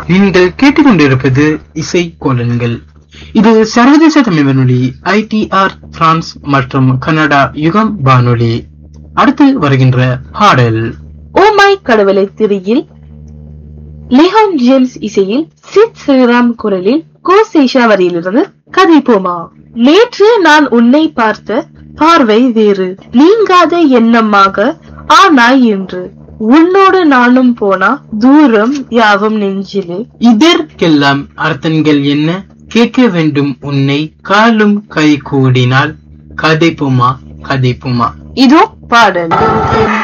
நீங்கள் கேட்டுக்கொண்டிருப்பது இசை கோலன்கள் இது சர்வதேச தமிழ் வானொலி ஐடிஆர் பிரான்ஸ் மற்றும் கனடா யுகம் வானொலி அடுத்து வருகின்ற பாடல் ஓ மை கடவுளை திரியில் லிஹான் ஜேம்ஸ் இசையில் சித் ஸ்ரீராம் குரலில் கோ சேஷா வரியிலிருந்து கதைப்போமா நேற்று நான் உன்னை பார்த்த பார்வை வேறு நீங்காத எண்ணமாக ஆனாய் என்று உன்னோடு நானும் போனா தூரம் யாவும் நெஞ்சிலே இதற்கெல்லாம் அர்த்தங்கள் என்ன கேட்க வேண்டும் உன்னை காலும் கை கூடினால் கதைப்புமா கதைப்புமா இதோ பாடல்